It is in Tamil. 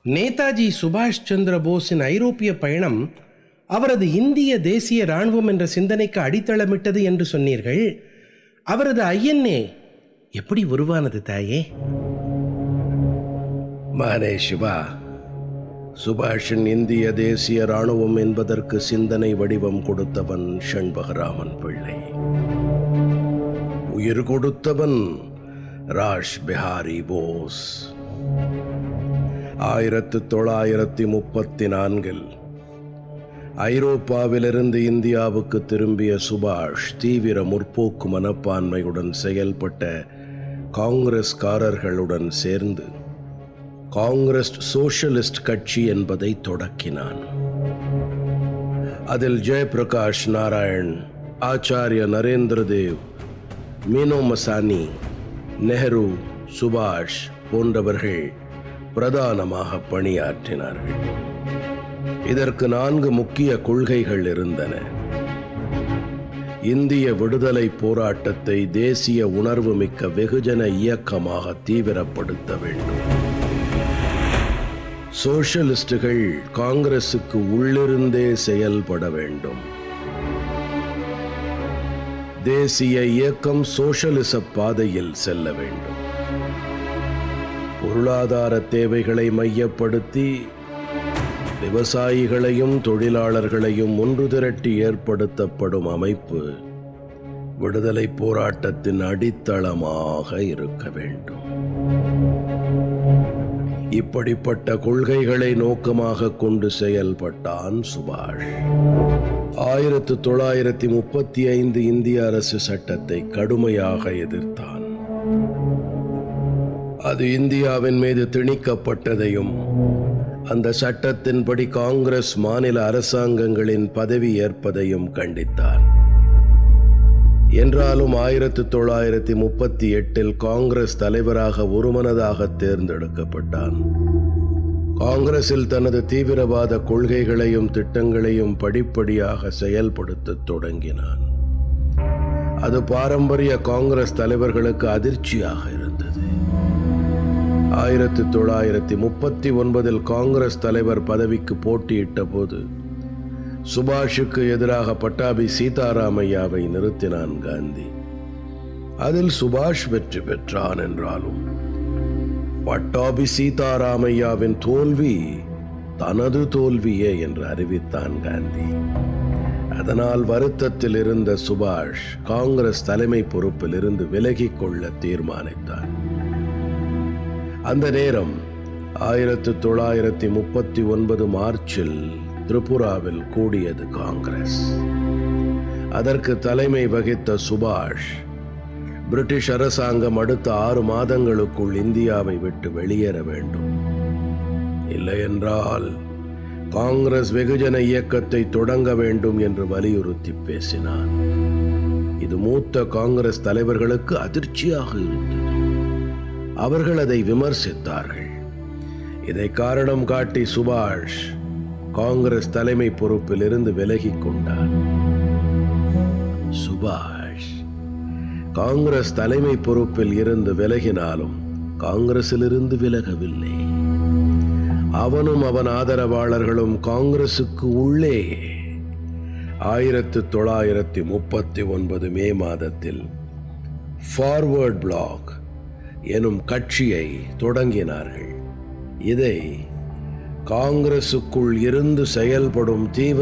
நேதாஜி சுபாஷ் சந்திர போஸின் ஐரோப்பிய பயணம் அவரது இந்திய தேசிய இராணுவம் என்ற சிந்தனைக்கு அடித்தளமிட்டது என்று சொன்னீர்கள் அவரது ஐஎன்ஏ எப்படி உருவானது தாயே மானே சிவா சுபாஷின் இந்திய தேசிய இராணுவம் என்பதற்கு சிந்தனை வடிவம் கொடுத்தவன் ஷண்பகராமன் பிள்ளை உயிர் கொடுத்தவன் ராஷ் பிஹாரி போஸ் ஆயிரத்து தொள்ளாயிரத்தி முப்பத்தி நான்கில் ஐரோப்பாவிலிருந்து இந்தியாவுக்கு திரும்பிய சுபாஷ் தீவிர முற்போக்கு மனப்பான்மையுடன் செயல்பட்ட காங்கிரஸ்காரர்களுடன் சேர்ந்து காங்கிரஸ் சோஷலிஸ்ட் கட்சி என்பதை தொடக்கினான் அதில் ஜெயபிரகாஷ் நாராயண் ஆச்சாரிய நரேந்திர தேவ் மீனோ மசானி நெஹ்ரு சுபாஷ் போன்றவர்கள் பிரதானமாக பணியாற்றினார்கள் இதற்கு நான்கு முக்கிய கொள்கைகள் இருந்தன இந்திய விடுதலை போராட்டத்தை தேசிய உணர்வு மிக்க வெகுஜன இயக்கமாக தீவிரப்படுத்த வேண்டும் சோஷலிஸ்டுகள் காங்கிரசுக்கு உள்ளிருந்தே செயல்பட வேண்டும் தேசிய இயக்கம் சோஷலிச பாதையில் செல்ல வேண்டும் பொருளாதார தேவைகளை மையப்படுத்தி விவசாயிகளையும் தொழிலாளர்களையும் ஒன்று திரட்டி ஏற்படுத்தப்படும் அமைப்பு விடுதலை போராட்டத்தின் அடித்தளமாக இருக்க வேண்டும் இப்படிப்பட்ட கொள்கைகளை நோக்கமாக கொண்டு செயல்பட்டான் சுபாஷ் ஆயிரத்து தொள்ளாயிரத்தி முப்பத்தி ஐந்து இந்திய அரசு சட்டத்தை கடுமையாக எதிர்த்தான் அது இந்தியாவின் மீது திணிக்கப்பட்டதையும் அந்த சட்டத்தின்படி காங்கிரஸ் மாநில அரசாங்கங்களின் பதவி ஏற்பதையும் கண்டித்தார் என்றாலும் ஆயிரத்து தொள்ளாயிரத்தி முப்பத்தி எட்டில் காங்கிரஸ் தலைவராக ஒருமனதாக தேர்ந்தெடுக்கப்பட்டான் காங்கிரஸில் தனது தீவிரவாத கொள்கைகளையும் திட்டங்களையும் படிப்படியாக செயல்படுத்தத் தொடங்கினான் அது பாரம்பரிய காங்கிரஸ் தலைவர்களுக்கு அதிர்ச்சியாக இருந்தது ஆயிரத்தி தொள்ளாயிரத்தி முப்பத்தி ஒன்பதில் காங்கிரஸ் தலைவர் பதவிக்கு போட்டியிட்ட போது சுபாஷுக்கு எதிராக பட்டாபி சீதாராமையாவை நிறுத்தினான் காந்தி அதில் சுபாஷ் வெற்றி பெற்றான் என்றாலும் பட்டாபி சீதாராமையாவின் தோல்வி தனது தோல்வியே என்று அறிவித்தான் காந்தி அதனால் வருத்தத்தில் இருந்த சுபாஷ் காங்கிரஸ் தலைமை பொறுப்பில் இருந்து விலகிக் கொள்ள தீர்மானித்தார் அந்த நேரம் ஆயிரத்து தொள்ளாயிரத்தி முப்பத்தி ஒன்பது மார்ச்சில் திரிபுராவில் கூடியது காங்கிரஸ் அதற்கு தலைமை வகித்த சுபாஷ் பிரிட்டிஷ் அரசாங்கம் அடுத்த ஆறு மாதங்களுக்குள் இந்தியாவை விட்டு வெளியேற வேண்டும் இல்லையென்றால் காங்கிரஸ் வெகுஜன இயக்கத்தை தொடங்க வேண்டும் என்று வலியுறுத்தி பேசினார் இது மூத்த காங்கிரஸ் தலைவர்களுக்கு அதிர்ச்சியாக இருந்தது அவர்கள் அதை விமர்சித்தார்கள் இதை காரணம் காட்டி சுபாஷ் காங்கிரஸ் தலைமை பொறுப்பில் இருந்து விலகிக் கொண்டார் சுபாஷ் காங்கிரஸ் தலைமை பொறுப்பில் இருந்து விலகினாலும் காங்கிரசிலிருந்து விலகவில்லை அவனும் அவன் ஆதரவாளர்களும் காங்கிரசுக்கு உள்ளே ஆயிரத்து தொள்ளாயிரத்தி முப்பத்தி ஒன்பது மே மாதத்தில் ஃபார்வர்ட் பிளாக் எனும் கட்சியை தொடங்கினார்கள் இதை காங்கிரசுக்குள் இருந்து செயல்படும் தீவிர